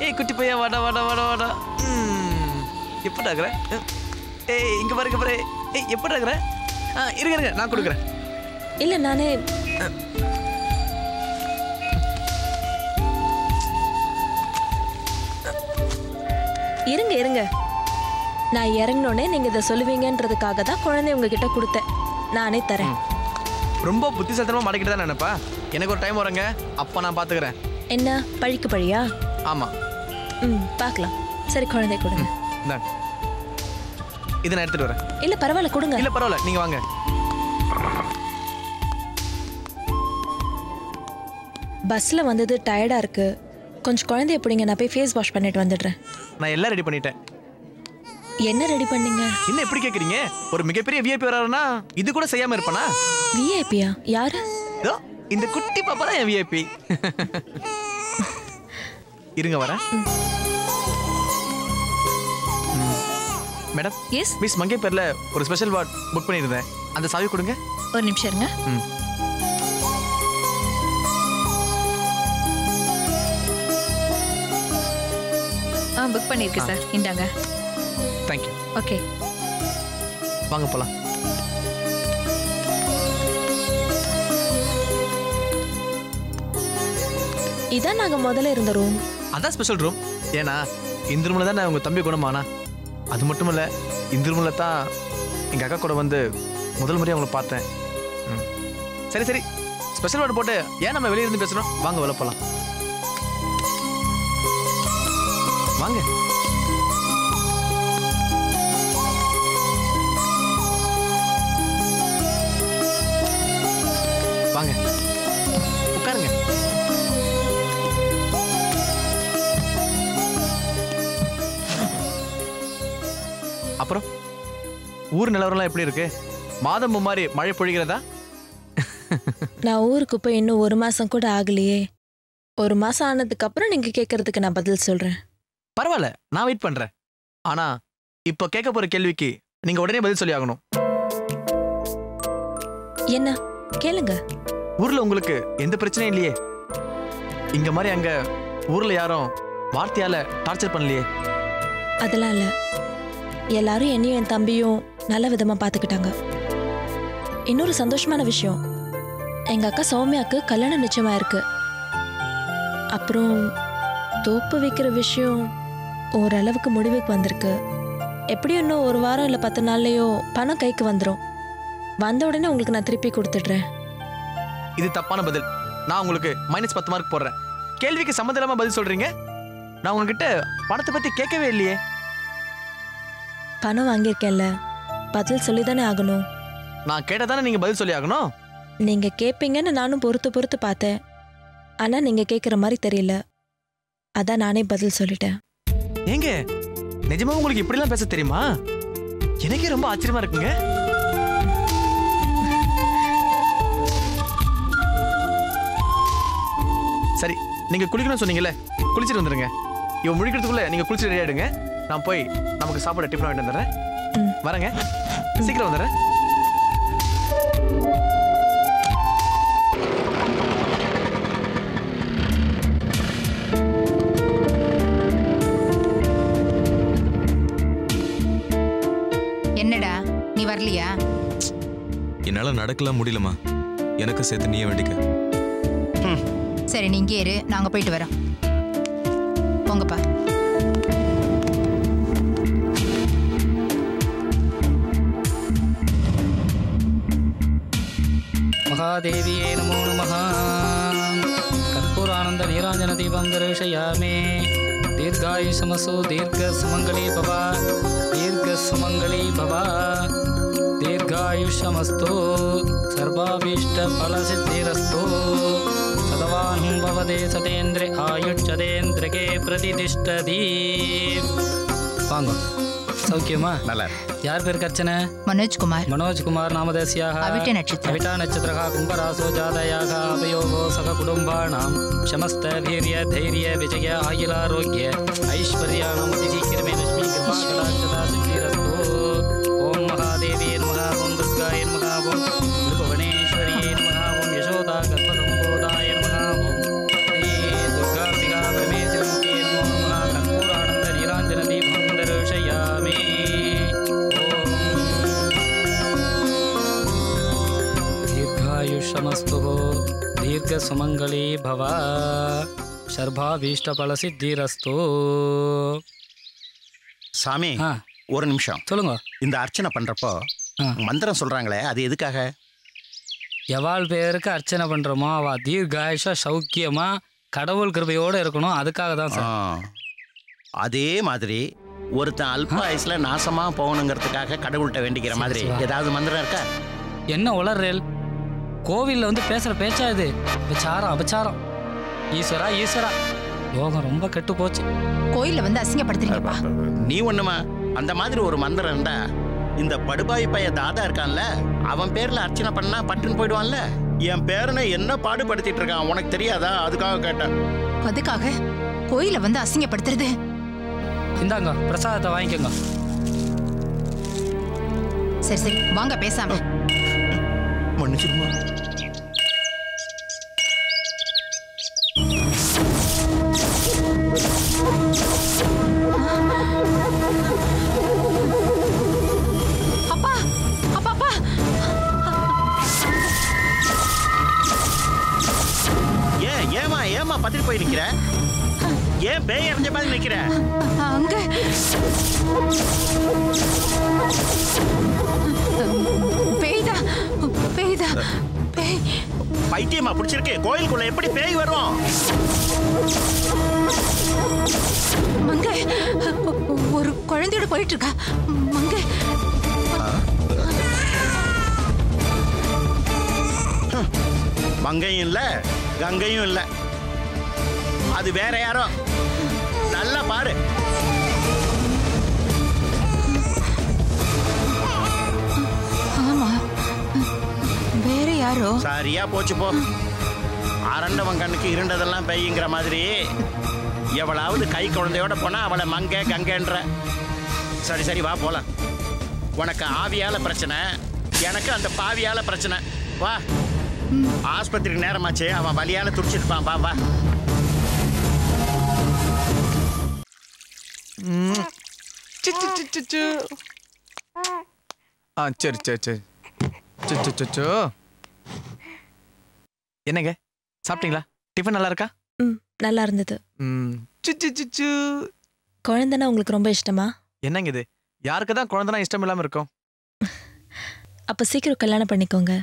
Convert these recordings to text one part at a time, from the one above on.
ஏய் குட்டி பையா வாடா வாடா வாடா வாடா ம், எப்படி ஆகுற ஏய் இங்க பாரு இங்க பாரு ஏய் எப்படி ஆகுற ஆ இருங்க இருங்க நான் கொடுக்குறேன் இல்ல நானே இருங்க இருங்க நான் இறங்கினோடனே நீங்க இதை சொல்லுவீங்கன்றதுக்காக தான் குழந்தை உங்ககிட்ட கொடுத்தேன் நானே தரேன் ரொம்ப புத்திசாலித்தனமா மாட்டிக்கிட்டு தான் நினைப்பா எனக்கு ஒரு டைம் வருங்க அப்போ நான் பார்த்துக்கிறேன் என்ன பழிக்கு பழியா ஆமா ம் பார்க்கலாம் சரி குழந்தை கொடுங்க இந்தாங்க இதை நான் எடுத்துட்டு வரேன் இல்ல பரவாயில்ல கொடுங்க இல்ல பரவாயில்ல நீங்க வாங்க பஸ்ல வந்தது டயர்டா இருக்கு கொஞ்சம் குழந்தைய பிடிங்க நான் போய் ஃபேஸ் வாஷ் பண்ணிட்டு வந்துடுறேன் நான் எல்லாம் ரெடி பண்ணிட்டேன் என்ன ரெடி பண்ணீங்க என்ன எப்படி கேக்குறீங்க ஒரு மிகப்பெரிய விஐபி வராருன்னா இது கூட செய்யாம இருப்பானா விஐபியா யாரு இதோ இந்த குட்டி பாப்பா தான் என் விஐபி இருங்க வரேன் மேடம் எஸ் மிஸ் மங்கை பேர்ல ஒரு ஸ்பெஷல் வார்ட் புக் பண்ணியிருந்தேன் அந்த சாவி கொடுங்க ஒரு நிமிஷம் இருங்க ம் ஆ புக் பண்ணியிருக்கேன் சார் இந்தாங்க தேங்க்யூ ஓகே வாங்க போலாம் இதான் நாங்க முதல்ல இருந்த ரூம் அதான் ஸ்பெஷல் ரூம் ஏன்னா இந்த ரூமில் தான் நான் உங்கள் தம்பி குணமானா அது மட்டும் இல்லை இந்த ரூமில் தான் எங்கள் அக்கா கூட வந்து முதல் முறையாக உங்களை பார்த்தேன் ம். சரி சரி ஸ்பெஷல் வார்டு போட்டு ஏன் நம்ம வெளியே இருந்து பேசுகிறோம் வாங்க வெளில போகலாம் வாங்க வாங்க உட்காருங்க அப்புறம் ஊர் நிலவரம்லாம் எப்படி இருக்கு மாதம் மாதிரி மழை பொழிகிறதா நான் ஊருக்கு போய் இன்னும் ஒரு மாசம் கூட ஆகலையே ஒரு மாசம் ஆனதுக்கு அப்புறம் நீங்க கேட்கறதுக்கு நான் பதில் சொல்றேன் பரவாயில்ல நான் வெயிட் பண்றேன் ஆனா இப்போ கேட்க போற கேள்விக்கு நீங்க உடனே பதில் சொல்லி ஆகணும் என்ன கேளுங்க ஊர்ல உங்களுக்கு எந்த பிரச்சனையும் இல்லையே இங்க மாதிரி அங்க ஊர்ல யாரும் வார்த்தையால டார்ச்சர் பண்ணலையே அதெல்லாம் இல்ல எல்லாரும் என்னையும் என் தம்பியும் நல்ல விதமா பாத்துக்கிட்டாங்க இன்னொரு சந்தோஷமான விஷயம் எங்க அக்கா சௌமியாக்கு கல்யாணம் நிச்சயமா இருக்கு அப்புறம் தோப்பு வைக்கிற விஷயம் ஓரளவுக்கு முடிவுக்கு வந்திருக்கு எப்படியும் இன்னும் ஒரு வாரம் இல்லை பத்து நாள்லயோ பணம் கைக்கு வந்துடும் வந்த உடனே உங்களுக்கு நான் திருப்பி கொடுத்துடுறேன் இது தப்பான பதில் நான் உங்களுக்கு மைனஸ் பத்து மார்க் போடுறேன் கேள்விக்கு சம்மந்தம் இல்லாம பதில் சொல்றீங்க நான் உங்ககிட்ட பணத்தை பத்தி கேட்கவே இல்லையே பணம் வாங்கியிருக்கேன்ல பதில் சொல்லி தானே ஆகணும் நான் கேட்டதானே நீங்க பதில் சொல்லி ஆகணும் நீங்க கேட்பீங்கன்னு நானும் பொறுத்து பொறுத்து பார்த்தேன் ஆனா நீங்க கேட்குற மாதிரி தெரியல அதான் நானே பதில் சொல்லிட்டேன் ஏங்க நிஜமா உங்களுக்கு இப்படிலாம் பேச தெரியுமா எனக்கே ரொம்ப ஆச்சரியமா இருக்குங்க சரி நீங்க குளிக்கணும்னு சொன்னீங்கல்ல குளிச்சிட்டு வந்துருங்க இவன் முழிக்கிறதுக்குள்ள நீங்க குளிச்சு ரெடி ஆயிடுங்க நான் போய் நமக்கு சாப்பாடு டிஃபன் வாங்கிட்டு வந்துடுறேன் ம். வரேங்க சீக்கிரம் வந்துடுறேன் என்னடா நீ வரலையா என்னால நடக்கலாம் முடியலமா எனக்கு சேர்த்து நீயே வேண்டிக்க சரி நீ இங்கே இரு நாங்க போயிட்டு வரோம் போங்கப்பா महादेव्ये नमो नमः कर्पूरानन्द नीराजन दीपं दर्शयामि दीर्घायुषमसु दीर्घसुमङ्गली भव दीर्घसुमङ्गली भव दीर्घायुषमस्तु सर्वाभीष्टफलसिद्धिरस्तु सदवान् भवदे सतेन्द्रे आयुष्यदेन्द्रके प्रतिष्ठति வாங்க சௌக்கியமா நல்லா யார் பேருக்கு அர்ச்சனை மனோஜ்குமார் मनोजकुमार नामधस्याः अविट नक्षत्रम्। अविटा नक्षत्रः कुम्भरासो जातयाः अवयोगो सह कुटुम्बाणां शमस्त वीर्य धैर्य विजय आयुरारोग्य ऐश्वर्याणामतिशीघ्रमे लक्ष्मी कृपाकटाक्षता सिद्धिरस्तु ॐ महादेवी नमः ॐ दुर्गाय नमः ॐ त्रिभुवनेश्वर्यै नमः ॐ यशोदा गर्भसम्बोधाय नमः ॐ श्री दुर्गाम्बिका परमेश्वरमुखे नमो नमः சுமங்கலி பவ சர்வாபீஷ்டபல சித்திரஸ்து சாமி ஆ ஒரு நிமிஷம் சொல்லுங்க இந்த அர்ச்சனை பண்றப்போ ஆ. மந்திரம் சொல்றாங்களே அது எதுக்காக எவாள் பேருக்கு அர்ச்சனை பண்றோமோ அவ தீர்காயுஷா சௌக்கியமா கடவுள் கிருபையோட இருக்கணும் அதுக்காக தான் ஆ. சார் அதே மாதிரி ஒருத்தன் அல்ப வயசுல நாசமா போகணுங்கிறதுக்காக கடவுள்கிட்ட வேண்டிக்கிற மாதிரி சரி, சரி. ஏதாவது மந்திரம் இருக்கா என்ன உளறல் கோவில்ல வந்து பேசுற பேச்சா இது அபச்சாரம் அபச்சாரம் ஈஸ்வரா ஈஸ்வரா யோகம் ரொம்ப கெட்டு போச்சு கோயில்ல வந்து அசிங்கப்படுத்துறீங்கப்பா நீ ஒண்ணுமா அந்த மாதிரி ஒரு மந்திரம் இருந்தா இந்த படுபாய் பைய தாதா இருக்கான்ல அவன் பேர்ல அர்ச்சனை பண்ணா பட்டுன்னு போயிடுவான்ல என் பேரனை என்ன பாடுபடுத்திட்டு இருக்கான் உனக்கு தெரியாதா அதுக்காக கேட்டேன் அதுக்காக கோயில்ல வந்து அசிங்கப்படுத்துறது இந்தாங்க பிரசாதத்தை வாங்கிக்கோங்க சரி சரி வாங்க பேசாம மன்னிச்சிருமா அப்பா அப்பா அப்பா ஏன் ஏமா ஏமா பத்திட்டு போய் நிக்கிற ஏன் பேய் அரைஞ்ச மாதிரி நிக்கிற அங்க பேய்தா பேய்தா பேய் பைத்தியமா பிடிச்சிருக்கு கோயிலுக்குள்ள எப்படி பேய் வரும் மங்க ஒரு குழந்தையோட போயிட்டு இருக்கா மங்க மங்கையும் இல்ல கங்கையும் இல்ல அது வேற யாரோ நல்லா பாரு ஆமா வேற யாரோ சரியா போச்சு போ அரண்டவன் கண்ணுக்கு இருண்டதெல்லாம் பெய்யுங்கிற மாதிரி எவளாவது கை குழந்தையோட போனா அவளை மங்க கங்கன்ற சரி சரி வா போலாம் உனக்கு ஆவியால பிரச்சனை எனக்கு அந்த பாவியால பிரச்சனை வா ஆஸ்பத்திரிக்கு நேரமாச்சு அவன் வலியால துடிச்சிருப்பான் வா வா ம். சி, சி, சி, சி, சி. ஆ சரி சரி சரி சு, சு, சு, சு. என்னங்க சாப்பிட்டீங்களா டிஃபன் நல்லா இருக்கா ம் நல்லா இருந்தது ம் சு, சு, சு, சு. குழந்தைன்னா உங்களுக்கு ரொம்ப இஷ்டமா என்னங்க இது யாருக்கு தான் குழந்தைனா இஷ்டம் இல்லாம இருக்கும் அப்ப சீக்கிரம் கல்யாணம் பண்ணிக்கோங்க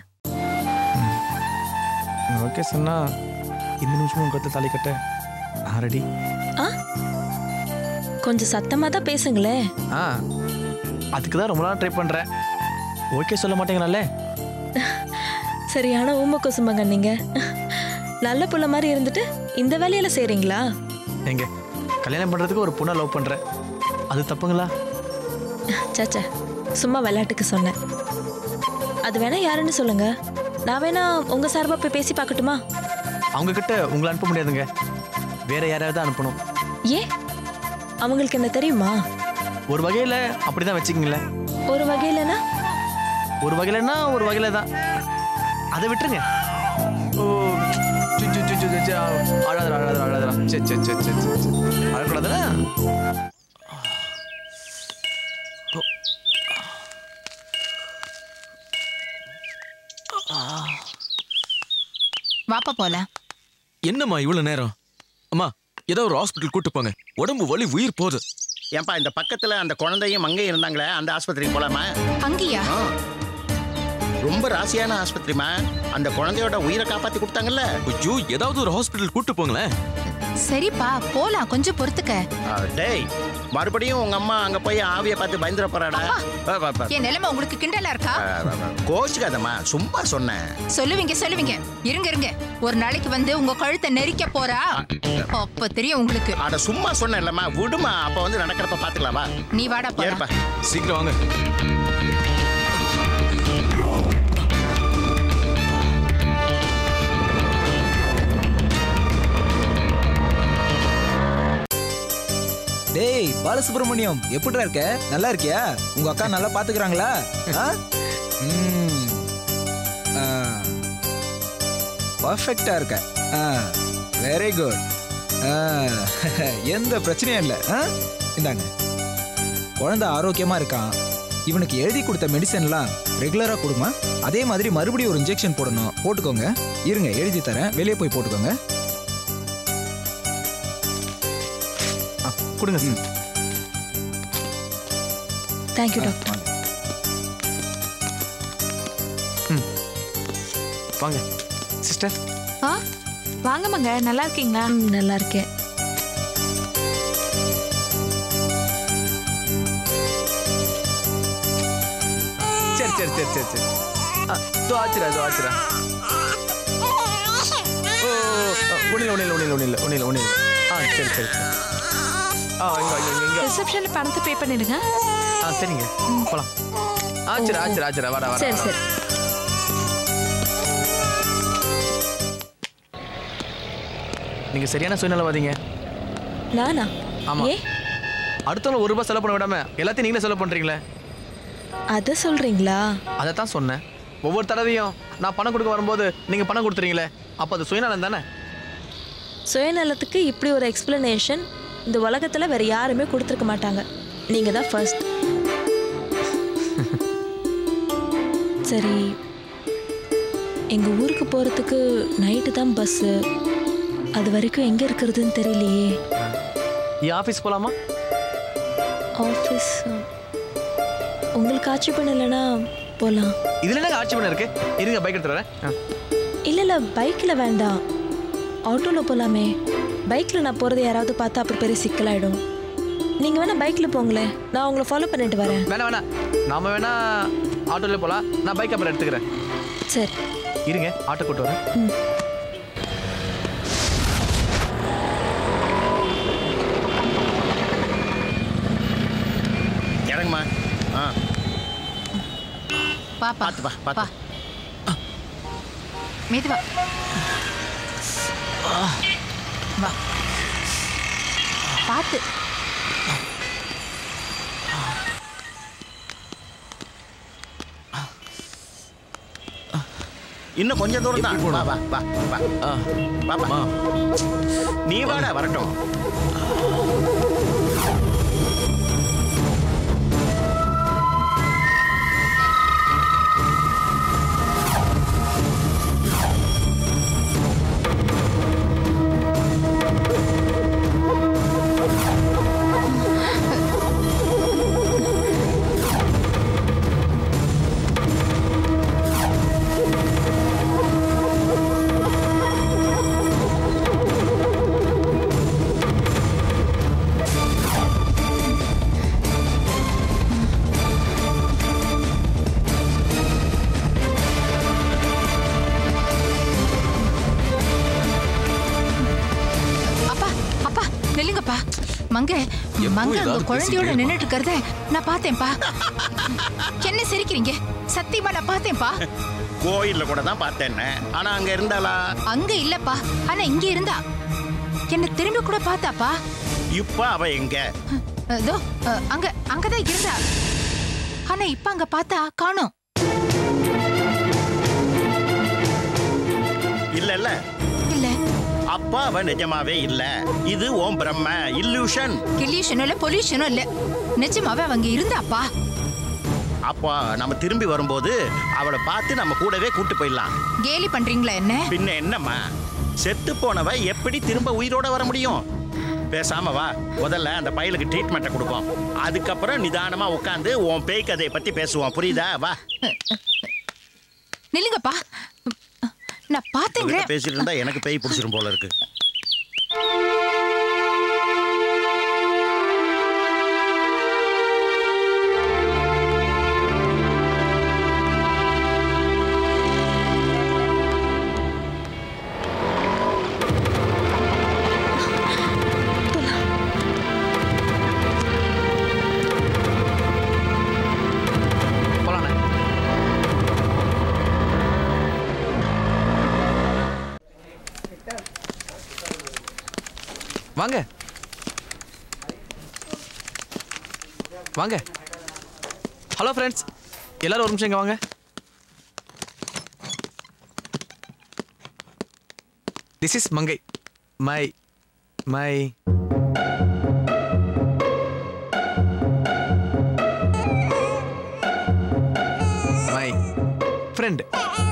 ஓகே சொன்னா இந்த நிமிஷமும் உங்க கழுத்துல தாலி கட்ட நான் ரெடி ஆ கொஞ்சம் சத்தமா தான் பேசுங்களேன் ஆ அதுக்கு தான் ரொம்ப நாள் ட்ரை பண்றேன் ஓகே சொல்ல மாட்டேங்கிறாளே சரியான ஊம குசும்பங்க நீங்க நல்ல புள்ள மாதிரி இருந்துட்டு இந்த வேலையில செய்றீங்களா எங்க கல்யாணம் பண்றதுக்கு ஒரு பொண்ணை லவ் பண்றேன் அது தப்புங்களா சச்சா சும்மா விளையாட்டுக்கு சொன்னேன் அது வேணா யாருன்னு சொல்லுங்க நான் வேணா உங்க சார்பா போய் பேசி பார்க்கட்டுமா அவங்க கிட்ட உங்களை அனுப்ப முடியாதுங்க வேற யாரையாவது அனுப்பணும் ஏன் அவங்களுக்கு என்ன தெரியுமா ஒரு வகையில அப்படிதான் வச்சுக்கீங்களேன் ஒரு வகையிலனா ஒரு வகையிலன்னா ஒரு வகையில தான் அதை விட்டுருங்க ஓ சு, சு, சு, சு, சு, சு, அழாதடா அழாதடா அழாதடா சே சே சே சே சே, சே. அழக்கூடாதுல வாப்பா போலாம் என்னம்மா இவ்வளவு நேரம் அம்மா ஏதோ ஒரு ஹாஸ்பிட்டல் கூட்டு போங்க உடம்பு வலி உயிர் போகுது ஏன்பா இந்த பக்கத்துல அந்த குழந்தையும் மங்கையும் இருந்தாங்களே அந்த ஆஸ்பத்திரிக்கு போலாமா அங்கேயா ஆ. ரொம்ப ராசியான ஆஸ்பத்திரிமா அந்த குழந்தையோட உயிரை காப்பாத்தி கொடுத்தாங்கல்ல ஐயோ ஏதாவது ஒரு ஹாஸ்பிட்டல் கூட்டு போங்களேன் சரிப்பா போலாம் கொஞ்சம் பொறுத்துக்க ஆ, டேய் மறுபடியும் உங்க அம்மா அங்க போய் ஆவிய பார்த்து பயந்துட போறாடா வா, வா, வா. என் நிலைமை உங்களுக்கு கிண்டலா இருக்கா ஆ, வா, வா. கோச்சுக்காதம்மா சும்மா சொன்னேன் சொல்லுவீங்க சொல்லுவீங்க இருங்க இருங்க ஒரு நாளைக்கு வந்து உங்க கழுத்தை நெரிக்க போறா அப்ப தெரியும் உங்களுக்கு அட சும்மா சொன்னேன் இல்லம்மா விடுமா அப்ப வந்து நடக்கிறப்ப பாத்துக்கலாம் வா நீ வாடா போலாம் ஏற்பா சீக்கிரம் வாங்க டேய் பாலசுப்ரமணியம் எப்படிடா இருக்க நல்லா இருக்கியா உங்க அக்கா நல்லா பாத்துக்கிறாங்களா ஆ? ம். ஆ. பர்ஃபெக்டா இருக்க வெரி குட் எந்த பிரச்சனையும் இல்லை ஆ? இந்தாங்க குழந்தை ஆரோக்கியமா இருக்கான் இவனுக்கு எழுதி கொடுத்த மெடிசன்லாம் ரெகுலரா கொடுமா அதே மாதிரி மறுபடியும் ஒரு இன்ஜெக்ஷன் போடணும் போட்டுக்கோங்க இருங்க எழுதி தரேன் வெளியே போய் போட்டுக்கோங்க ஆ, கொடுங்க சார் தேங்க்யூ டாக்டர் வாங்க சிஸ்டர் ஆ வாங்கம்மாங்க நல்லா இருக்கீங்களா ம் நல்லா இருக்கேன் சரி சரி சரி சரி சரி ஆ, இதோ ஆச்சுரா இதோ ஆச்சுரா ஓ ஒன்றில் ஒன்றில் ஒன்றில் ஒன்றில் ஒன்றில் ஒன்றில் ஆ சரி சரி சரி ஆ இங்க இங்க இங்க, இங்க ரிசப்ஷன்ல பணத்தை பே பண்ணிடுங்க ஆ சரிங்க போலாம் ஆச்சுரா ஆச்சுரா ஆச்சுரா வாடா வாடா சரி வாடா. சரி நீங்க சரியான சுயநலவாதீங்க நானா ஆமா. ஏ அடுத்தவங்க ஒரு ரூபாய் செலவு பண்ண விடாம எல்லாத்தையும் நீங்களே செலவு பண்றீங்களே அதை சொல்றீங்களா அதை தான் சொன்னேன் ஒவ்வொரு தடவையும் நான் பணம் கொடுக்க வரும்போது நீங்க பணம் கொடுத்துறீங்களே அப்போ அது சுயநலம் தானே சுயநலத்துக்கு இப்படி ஒரு எக்ஸ்பிளனேஷன் இந்த உலகத்துல வேற யாருமே கொடுத்துருக்க மாட்டாங்க நீங்க தான் ஃபர்ஸ்ட் சரி எங்க ஊருக்கு போறதுக்கு நைட்டு தான் பஸ்ஸு அது வரைக்கும் எங்க இருக்கிறதுன்னு தெரியலையே என் ஆஃபீஸ் போலாமா ஆஃபீஸ் உங்களுக்கு ஆட்சி பண்ணலைன்னா போகலாம் இதுல என்ன ஆட்சி பண்ண இருக்கு இருங்க பைக் எடுத்து வரேன் ஆ. இல்லை இல்லை பைக்கில் வேண்டாம் ஆட்டோவில் போகலாமே பைக்கில் நான் போகிறது யாராவது பார்த்தா அப்புறம் பெரிய சிக்கலாயிடும் நீங்கள் வேணால் பைக்கில் போங்களேன் நான் உங்களை ஃபாலோ பண்ணிட்டு வரேன் வேணாம் வேணாம் நாம வேணா ஆட்டோல போலாம் நான் பைக் அப்புறம் எடுத்துக்கிறேன் சரி இருங்க ஆட்டோ கூட்டு வரேன் ம் இறங்குமா ஆ வா பா பார்த்து வா, பார்த்து. வா மெதுவா வா பார்த்து இன்னும் கொஞ்சம் தூரம் தான் வா வா வா வா ஆ, வா வா அம்மா நீ வாடா வரட்டும் அப்பா அப்பா நில்லுங்கப்பா மங்க எப்போ மங்க அங்க ஏதாவது குழந்தையோட பேசிட்டே நின்னுட்டு இருக்கிறத நான் பார்த்தேன்ப்பா என்ன சிரிக்கிறீங்க சத்தியமா நான் பார்த்தேன்ப்பா கோயில்ல கூட தான் பார்த்தேன் ஆனா அங்க இருந்தாளா அங்க இல்லப்பா ஆனா இங்க இருந்தா என்ன திரும்பி கூட பார்த்தாப்பா இப்ப அவ எங்க அதோ அஹ், அங்க அங்கதான் இருந்தா ஆனா இப்ப அங்க பார்த்தா காணோம் இல்ல இல்ல இல்ல அப்ப அவ நிஜமாவே இல்ல இது ஓம் பிரம்ம இல்லூஷன் கில்யூஷனும் இல்ல பொல்யூஷனும் இல்ல நிஜமாவே அவங்க இருந்தாப்பா அப்போ நம்ம திரும்பி வரும்போது அவளை பார்த்து நம்ம கூடவே கூட்டு போயிடலாம் கேலி பண்றீங்களா என்ன பின்ன என்னம்மா செத்து போனவ எப்படி திரும்ப உயிரோட வர முடியும் பேசாம வா முதல்ல அந்த பயலுக்கு ட்ரீட்மெண்ட்டை கொடுப்போம் அதுக்கப்புறம் நிதானமா உட்காந்து உன் பேய் கதையை பத்தி பேசுவோம் புரியுதா வா நில்லுங்கப்பா நான் பாத்தேங்க உங்ககிட்ட பேசிட்டு இருந்தா எனக்கு பேய் பிடிச்சிரும் போல இருக்கு போலாண்ணே வாங்க வாங்க ஹலோ ஃப்ரெண்ட்ஸ் எல்லாரும் ஒரு நிமிஷம் இங்க வாங்க this is Mangai my my my friend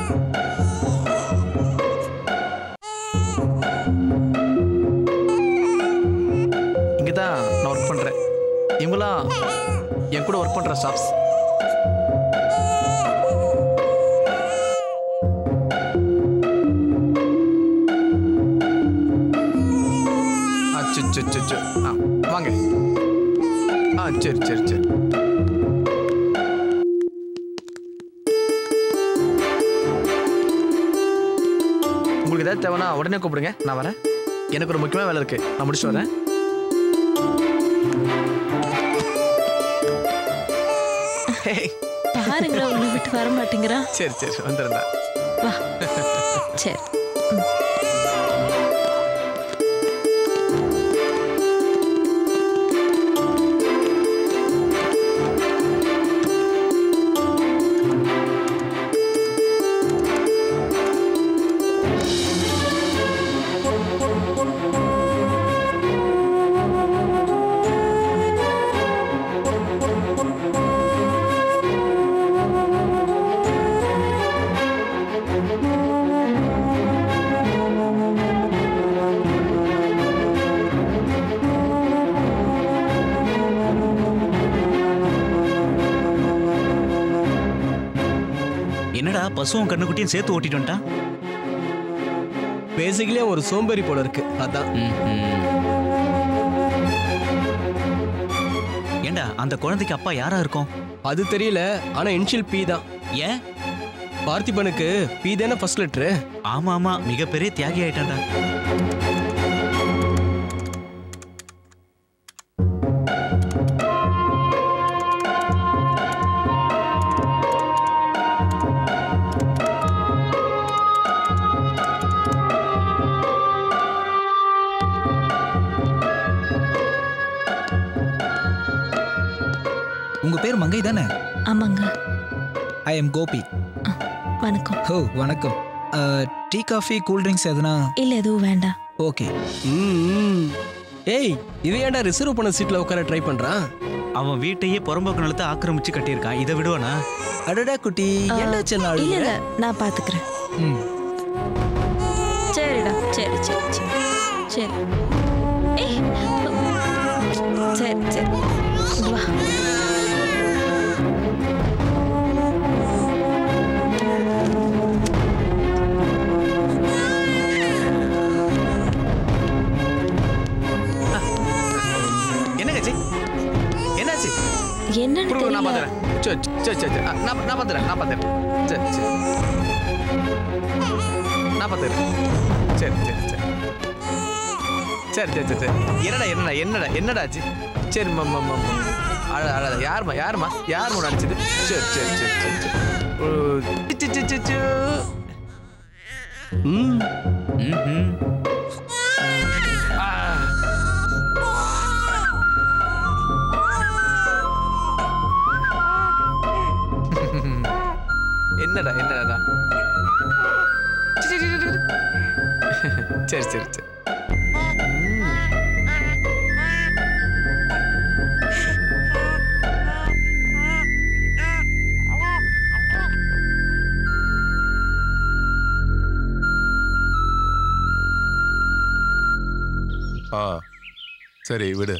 இங்கே தான் நான் ஒர்க் பண்ணுறேன் இவங்களாம் என் கூட ஒர்க் பண்ணுற ஸ்டாஃப்ஸ் அச்சோ ஆ வாங்க ஆ சரி சரி சரி உங்களுக்கு ஏதாவது தேவைன்னா உடனே கூப்பிடுங்க நான் வரேன் எனக்கு ஒரு முக்கியமான வேலை இருக்கு நான் முடிச்சுட்டு வரேன் ஹேய், பாருங்களேன் உன்னை விட்டு வர மாட்டேங்கிறான் சரி சரி வந்துடுறேன் வா சரி என்னடா பசுவும் கண்ணுக்குட்டியும் சேர்த்து ஓட்டிட்டு வந்துட்டான் பேசிக்கலி ஒரு சோம்பேறி போல இருக்கு அதான் ஏண்டா அந்த குழந்தைக்கு அப்பா யாரா இருக்கும் அது தெரியல ஆனா இன்ஷியல் பி தான் ஏன் பார்த்திபனுக்கு பி தானே ஃபர்ஸ்ட் லெட்ரு ஆமா ஆமா மிகப்பெரிய தியாகி ஆயிட்டான்டா உங்க பேர் மங்கை தானே ஆமாங்க ஐ எம் கோபி வணக்கம் ஓ வணக்கம் அஹ், டீ காஃபி கூல் ட்ரிங்க்ஸ் எதுனா இல்லை எதுவும் வேண்டாம் ஓகே ம் ஏய் இவன் ஏன்டா ரிசர்வ் பண்ண சீட்ல உட்கார ட்ரை பண்றான் அவன் வீட்டையே புறம்போக்கு நிலத்தை ஆக்கிரமிச்சு கட்டியிருக்கான் இதை விடுவானா அடடா குட்டி ஆ, என்ன செல்லம் இல்ல அழுகுற? இல்ல நான் பாத்துக்கிறேன் ம் சரிடா சரி சரி சரி சரி ஏய் சரி சரி இங்க வா என்னங்க ஆச்சு என்னாச்சு என்னன்னு கொடுங்க நான் தெரியல பார்த்துறேன் சரி சரி சரி சரி ஆ, நான் நான் பார்த்துறேன் நான் பார்த்துறேன் சரி சரி நான் பார்த்துறேன் சரி சரி சரி சரி சரி சரி சரி என்னடா என்னடா என்னடா என்னடா ஆச்சு சரி மம்மா மம்மா அழ அழ யாரும்மா யாரும்மா யார் அடிச்சது சரி சரி சரி சரி சரி ஓ, சி, சி, சி, சி. ம் ம்ஹும். ஆ. என்னடா என்னடா சி, சி, சி, சி, சி. சரி சரி சரி ஆ சரி விடு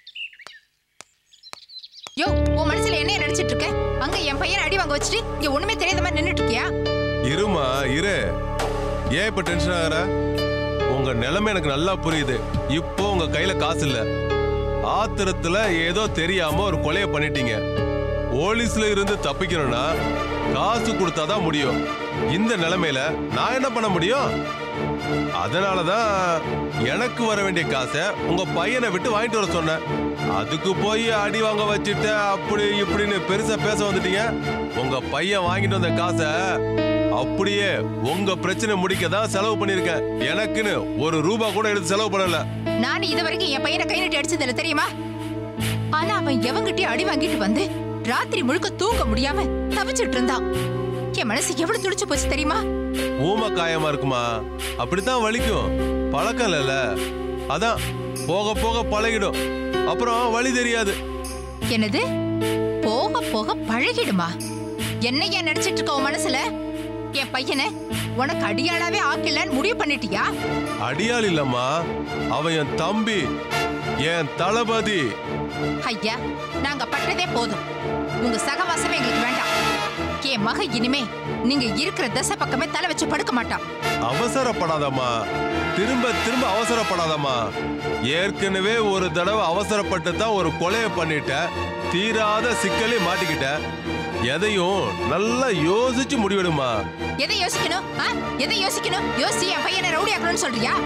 யோ உன் மனசுல என்ன நினைச்சிட்டு இருக்க அங்க என் பையன் அடி வாங்க வச்சுட்டு இங்க ஒண்ணுமே தெரியாத மாதிரி நின்னுட்டு இருக்கியா இருமா இரு ஏன் இப்ப டென்ஷன் ஆகுற உங்க நிலைமை எனக்கு நல்லா புரியுது இப்போ உங்க கையில காசு இல்ல ஆத்திரத்துல ஏதோ தெரியாம ஒரு கொலையை பண்ணிட்டீங்க போலீஸ்ல இருந்து தப்பிக்கணும்னா காசு கொடுத்தாதான் முடியும் இந்த நிலைமையில நான் என்ன பண்ண முடியும் அதனாலதான் எனக்கு வர வேண்டிய காசை உங்க பையனை விட்டு வாங்கிட்டு வர சொன்னேன் அதுக்கு போய் அடி வாங்க வச்சுட்டு அப்படி இப்படின்னு பெருசா பேச வந்துட்டீங்க உங்க பையன் வாங்கிட்டு வந்த காசை அப்படியே உங்க பிரச்சனை முடிக்க தான் செலவு பண்ணிருக்கேன் எனக்குன்னு ஒரு ரூபா கூட எடுத்து செலவு பண்ணல நான் இது வரைக்கும் என் பையனை கை நீட்டி அடிச்சது இல்ல தெரியுமா ஆனா அவன் எவங்கிட்டயும் அடி வாங்கிட்டு வந்து ராத்திரி முழுக்க தூங்க முடியாம தவிச்சிட்டு இருந்தான் என் மனசு எவ்வளவு துடிச்சு போச்சு தெரியுமா ஊம காயமா இருக்குமா அப்படித்தான் வலிக்கும் பழக்கம் இல்லைல்ல அதான் போக போக பழகிடும் அப்புறம் வலி தெரியாது என்னது போக போக பழகிடுமா என்ன ஏன் நினைச்சிட்டு இருக்க உன் மனசுல என் பையனை உனக்கு அடியாளாவே ஆக்கலன்னு முடிவு பண்ணிட்டியா அடியாள் இல்லம்மா அவன் என் தம்பி என் தளபதி ஐயா நாங்க பட்டதே போதும் உங்க சகவாசமே எங்களுக்கு வேண்டாம் என் மக இனிமே நீங்க இருக்கிற தசை பக்கமே தலை வச்சு படுக்க மாட்டான் அவசரப்படாதம்மா திரும்ப திரும்ப அவசரப்படாதம்மா ஏற்கனவே ஒரு தடவை அவசரப்பட்டு தான் ஒரு கொலையை பண்ணிட்ட தீராத சிக்கலே மாட்டிக்கிட்ட எதையும் நல்லா யோசிச்சு முடிவெடுமா எதை யோசிக்கணும் ஆ? எதை யோசிக்கணும் யோசி என் பையனை ரவுடி ஆக்கணும்னு சொல்றியா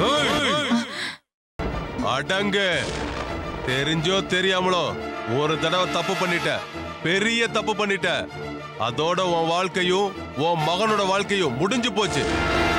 அடங்கு தெரிஞ்சோ தெரியாமலோ ஒரு தடவை தப்பு பண்ணிட்ட பெரிய தப்பு பண்ணிட்ட அதோட உன் வாழ்க்கையும் உன் மகனோட வாழ்க்கையும் முடிஞ்சு போச்சு